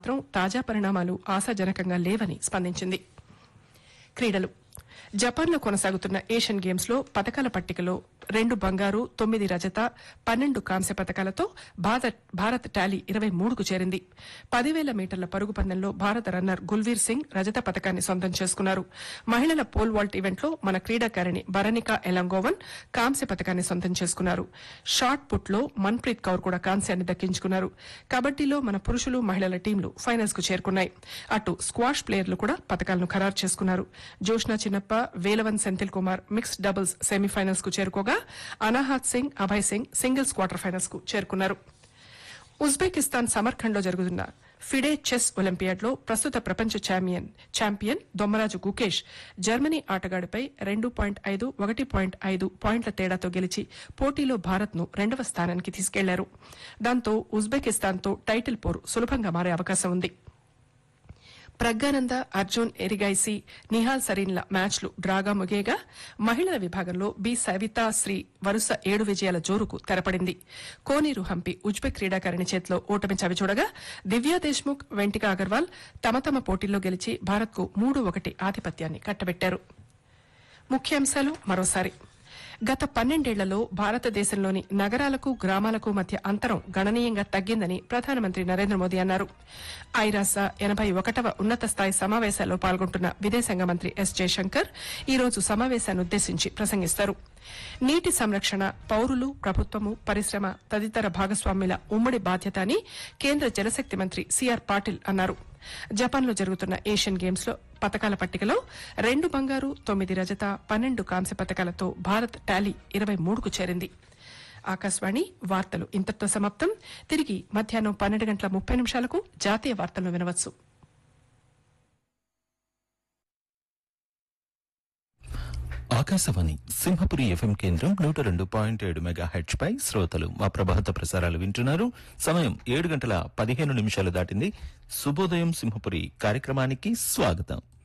మాత్రం తాజా పరిణామాలు ఆశాజనకంగా లేవని స్పందించింది క్రీడలు జపాన్లో కొనసాగుతున్న ఏషియన్ గేమ్స్ లో పతకాల పట్టికలో రెండు బంగారు తొమ్మిది రజత పన్నెండు కాంస్య పతకాలతో భారత్ భారత్ టాలీ ఇరవై మూడుకు చేరింది పదివేల మీటర్ల పరుగు పందెంలో భారత రన్నర్ గుల్వీర్ సింగ్ రజత పతకాన్ని సొంతం చేసుకున్నారు మహిళల పోల్ వాల్ట్ ఈవెంట్లో మన క్రీడాకారిణి బరనికా ఎలంగోవన్ కాంస్య పతకాన్ని సొంతం చేసుకున్నారు షార్ట్ పుట్ లో మన్ప్రీత్ కౌర్ కూడా కాంస్యాన్ని దక్కించుకున్నారు కబడ్డీలో మన పురుషులు మహిళల టీంలు ఫైనల్స్ కు చేరుకున్నాయి అటు స్క్వాష్ ప్లేయర్లు కూడా పతకాలను ఖరారు చేసుకున్నారు Joshna Chinappa Velavan Senthil Kumar mixed doubles semifinals కు చేరుకోగా Anahat Singh Abhay Singh singles quarter finals కు చేరుకున్నారు ఉజ్బెకిస్తాన్ సమర్ఖండ్ లో జరుగుతున్న ఫిడే చెస్ ఒలింపియాడ్ లో ప్రస్తుత ప్రపంచ champion champion Dommaraju Gukesh Germany ఆటగాడిపై రెండు పాయింట్ ఐదు ఒకటి పాయింట్ ఐదు పాయింట్ల తేడాతో గెలిచి పోటీలో భారత్ ను రెండవ స్థానానికి తీసుకెళ్లారు దాంతో ఉజ్బెకిస్తాన్ తో టైటిల్ పోరు సులభంగా మారే అవకాశం ఉంది ప్రజ్ఞానంద అర్జున్ ఎరిగైసి నిహాల్ సరీన్ల మ్యాచ్లు డ్రాగా ముగియగా మహిళల విభాగంలో బి సవితా శ్రీ వరుస ఏడు విజయాల జోరుకు తెరపడింది కోనేరు హంపి ఉజ్బెక్ క్రీడాకారిణి చేతిలో ఓటమి చవిచూడగా దివ్యా దేశ్ముఖ్ వెంటిక అగర్వాల్ తమ తమ పోటీల్లో గెలిచి భారత్కు మూడు ఒకటి ఆధిపత్యాన్ని కట్టబెట్టారు ముఖ్యాంశాలు మరోసారి గత పన్నెండేళ్లలో భారతదేశంలోని నగరాలకు గ్రామాలకు మధ్య అంతరం గణనీయంగా తగ్గిందని ప్రధానమంత్రి నరేంద్ర మోదీ అన్నారు ఐరాస ఎనభై ఒకటవ ఉన్నత స్థాయి సమావేశాల్లో పాల్గొంటున్న విదేశాంగ మంత్రి ఎస్ జయశంకర్ ఈ రోజు సమావేశాన్ని ఉద్దేశించి ప్రసంగిస్తారు నీటి సంరక్షణ పౌరులు ప్రభుత్వము పరిశ్రమ తదితర భాగస్వామ్యుల ఉమ్మడి బాధ్యత అని కేంద్ర జలశక్తి మంత్రి సిఆర్ పాటిల్ అన్నారు జపాన్లో జరుగుతున్న ఏషియన్ గేమ్స్ లో పతకాల పట్టికలో రెండు బంగారు తొమ్మిది రజత పన్నెండు కాంస్య పతకాలతో భారత్ టాలీ ఇరవై మూడుకు చేరింది ఆకాశవాణి వార్తలు ఇంతటితో సమాప్తం తిరిగి మధ్యాహ్నం పన్నెండు గంటల ముప్పై నిమిషాలకు జాతీయ వార్తలను వినవచ్చు ఆకాశవాణి సింహపురి ఎఫ్ఎం కేంద్రం నూట రెండు పాయింట్ ఏడు మెగా హెచ్ పై శ్రోతలు మా ప్రభాత ప్రసారాలు వింటున్నారు సమయం ఏడు గంటల పదిహేను నిమిషాలు దాటింది శుభోదయం సింహపురి కార్యక్రమానికి స్వాగతం